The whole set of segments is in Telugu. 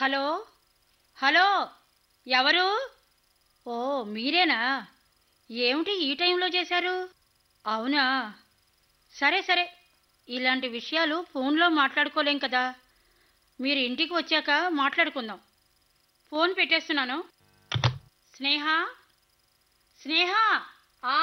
హలో హలో ఎవరు ఓ మీరేనా ఏమిటి ఈ టైంలో చేశారు అవునా సరే సరే ఇలాంటి విషయాలు ఫోన్లో మాట్లాడుకోలేం కదా మీరు ఇంటికి వచ్చాక మాట్లాడుకుందాం ఫోన్ పెట్టేస్తున్నాను స్నేహ స్నేహ ఆ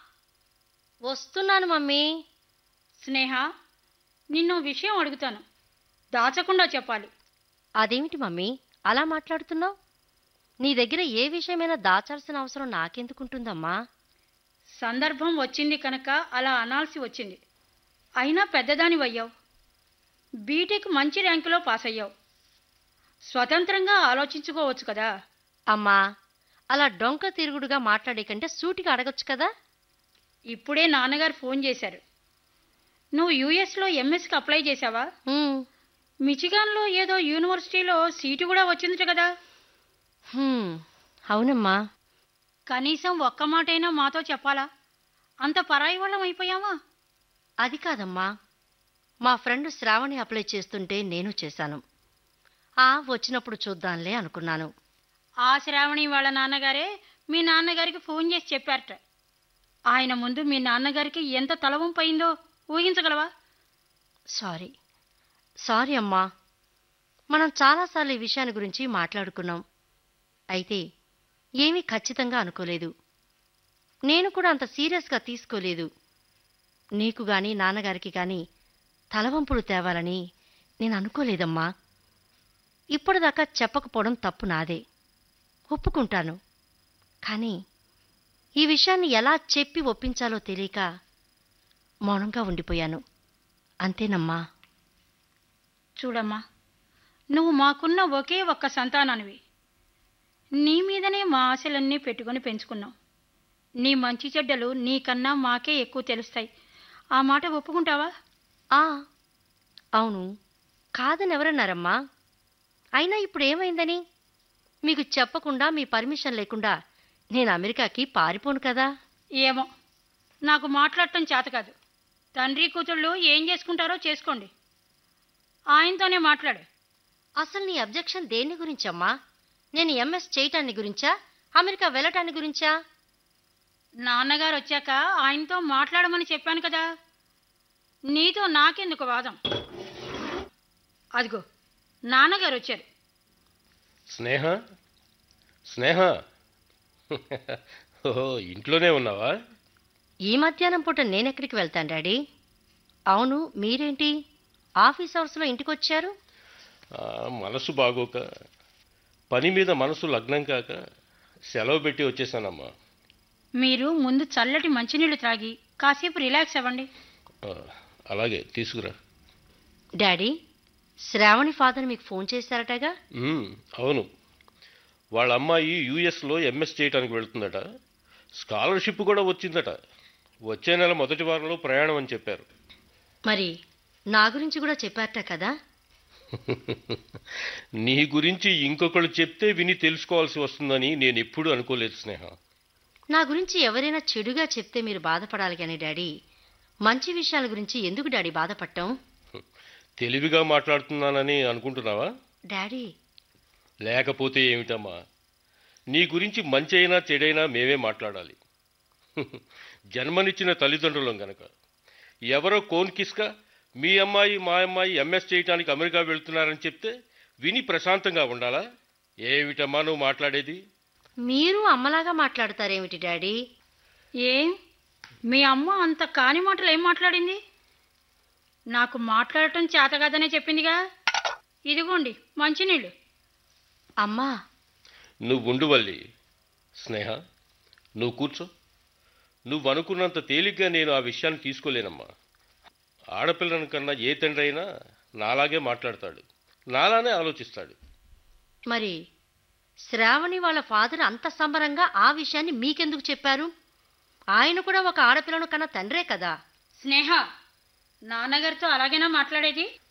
వస్తున్నాను మమ్మీ స్నేహ నిన్ను విషయం అడుగుతాను దాచకుండా చెప్పాలి అదేమిటి మమ్మీ అలా మాట్లాడుతున్నావు నీ దగ్గర ఏ విషయమైనా దాచాల్సిన అవసరం నాకెందుకుంటుందమ్మా సందర్భం వచ్చింది కనుక అలా అనాల్సి వచ్చింది అయినా పెద్దదానివయ్యావు బీటెక్ మంచి ర్యాంకులో పాస్ అయ్యావు స్వతంత్రంగా ఆలోచించుకోవచ్చు కదా అమ్మా అలా డొంక తిరుగుడుగా మాట్లాడే కంటే సూటిగా అడగొచ్చు కదా ఇప్పుడే నాన్నగారు ఫోన్ చేశారు నువ్వు యూఎస్లో ఎంఎస్కి అప్లై చేశావా హ్మ్, మిచిగాన్లో ఏదో యూనివర్సిటీలో సీటు కూడా వచ్చిందట కదా హ్మ్, అవునమ్మా కనీసం ఒక్క మాటైనా మాతో చెప్పాలా అంత పరాయి వాళ్ళం అయిపోయావా అది కాదమ్మా మా ఫ్రెండ్ శ్రావణి అప్లై చేస్తుంటే నేను చేశాను ఆ వచ్చినప్పుడు చూద్దాంలే అనుకున్నాను ఆ శ్రావణి వాళ్ళ నాన్నగారే మీ నాన్నగారికి ఫోన్ చేసి చెప్పారట ఆయన ముందు మీ నాన్నగారికి ఎంత తలవంపయిందో ఊహించగలవా సారీ సారీ అమ్మా మనం చాలాసార్లు ఈ విషయాన్ని గురించి మాట్లాడుకున్నాం అయితే ఏమీ ఖచ్చితంగా అనుకోలేదు నేను కూడా అంత సీరియస్గా తీసుకోలేదు నీకు గాని నాన్నగారికి గాని తలవంపులు తేవాలని నేను అనుకోలేదమ్మా ఇప్పటిదాకా చెప్పకపోవడం తప్పు నాదే ఒప్పుకుంటాను కానీ ఈ విషయాన్ని ఎలా చెప్పి ఒప్పించాలో తెలియక మౌనంగా ఉండిపోయాను అంతేనమ్మా చూడమ్మా నువ్వు మాకున్న ఒకే ఒక్క సంతానానివి నీ మీదనే మా ఆశలన్నీ పెట్టుకొని పెంచుకున్నాం నీ మంచి చెడ్డలు నీకన్నా మాకే ఎక్కువ తెలుస్తాయి ఆ మాట ఒప్పుకుంటావా ఆ అవును కాదని ఎవరన్నారమ్మా అయినా ఇప్పుడు ఏమైందని మీకు చెప్పకుండా మీ పర్మిషన్ లేకుండా నేను అమెరికాకి పారిపోను కదా ఏమో నాకు మాట్లాడటం చేత కాదు తండ్రి కూతుళ్ళు ఏం చేసుకుంటారో చేసుకోండి ఆయనతోనే మాట్లాడు అసలు నీ అబ్జెక్షన్ దేని గురించమ్మా నేను ఎంఎస్ చేయటాన్ని గురించా అమెరికా వెళ్ళటాన్ని గురించా నాన్నగారు వచ్చాక ఆయనతో మాట్లాడమని చెప్పాను కదా నీతో నాకెందుకు వాదం అదిగో నాన్నగారు వచ్చారు స్నేహ స్నేహ ఓహో ఇంట్లోనే ఉన్నావా ఈ మధ్యాహ్నం పూట నేనెక్కడికి వెళ్తాను డాడీ అవును మీరేంటి ఆఫీస్ అవర్స్లో ఇంటికొచ్చారు ఆ, మనసు బాగోక పని మీద మనసు లగ్నం కాక సెలవు పెట్టి వచ్చేసానమ్మా మీరు ముందు చల్లటి మంచినీళ్ళు త్రాగి కాసేపు రిలాక్స్ అవ్వండి ఆ, అలాగే తీసుకురా డాడీ శ్రావణి ఫాదర్ మీకు ఫోన్ చేశారటగా ఉమ్, అవును వాళ్ళ అమ్మాయి యూఎస్లో ఎంఎస్ చేయడానికి వెళ్తుందట స్కాలర్షిప్ కూడా వచ్చిందట వచ్చే నెల మొదటి వారంలో ప్రయాణం అని చెప్పారు మరి నా గురించి కూడా చెప్పారట కదా నీ గురించి ఇంకొకళ్ళు చెప్తే విని తెలుసుకోవాల్సి వస్తుందని నేను ఎప్పుడూ అనుకోలేదు స్నేహ నా గురించి ఎవరైనా చెడుగా చెప్తే మీరు బాధపడాలి కానీ డాడీ మంచి విషయాల గురించి ఎందుకు డాడీ బాధపడటం తెలివిగా మాట్లాడుతున్నానని అనుకుంటున్నావా డాడీ లేకపోతే ఏమిటమ్మా నీ గురించి మంచి అయినా చెడైనా మేమే మాట్లాడాలి జన్మనిచ్చిన తల్లిదండ్రులం గనక ఎవరో కోన్ కిస్క మీ అమ్మాయి మా అమ్మాయి ఎంఎస్ చేయటానికి అమెరికా వెళ్తున్నారని చెప్తే విని ప్రశాంతంగా ఉండాలా ఏమిటమ్మా నువ్వు మాట్లాడేది మీరు అమ్మలాగా మాట్లాడతారేమిటి డాడీ ఏం మీ అమ్మ అంత కాని మాటలు ఏం మాట్లాడింది నాకు మాట్లాడటం చేత కాదనే చెప్పిందిగా ఇదిగోండి మంచినీళ్ళు అమ్మా నువ్వు ఉండు వల్లి స్నేహ నువ్వు కూర్చో నువ్వు అనుకున్నంత తేలిగ్గా నేను ఆ విషయాన్ని తీసుకోలేనమ్మా ఆడపిల్లని కన్నా ఏ తండ్రి అయినా నాలాగే మాట్లాడతాడు నాలానే ఆలోచిస్తాడు మరి శ్రావణి వాళ్ళ ఫాదర్ అంత సంబరంగా ఆ విషయాన్ని మీకెందుకు చెప్పారు ఆయన కూడా ఒక ఆడపిల్లను కన్నా తండ్రే కదా స్నేహ నాన్నగారితో అలాగేనా మాట్లాడేది